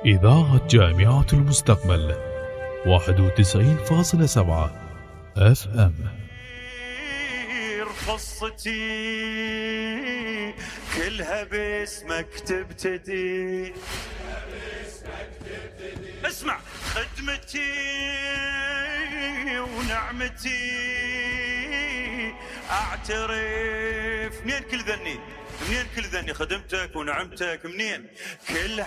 إذاعة جامعة المستقبل 91.7 اف ام قصتي كلها باسمك تبتدي اسمع خدمتي ونعمتي اعترف منين كل ذني منين كل ذني خدمتك ونعمتك منين كلها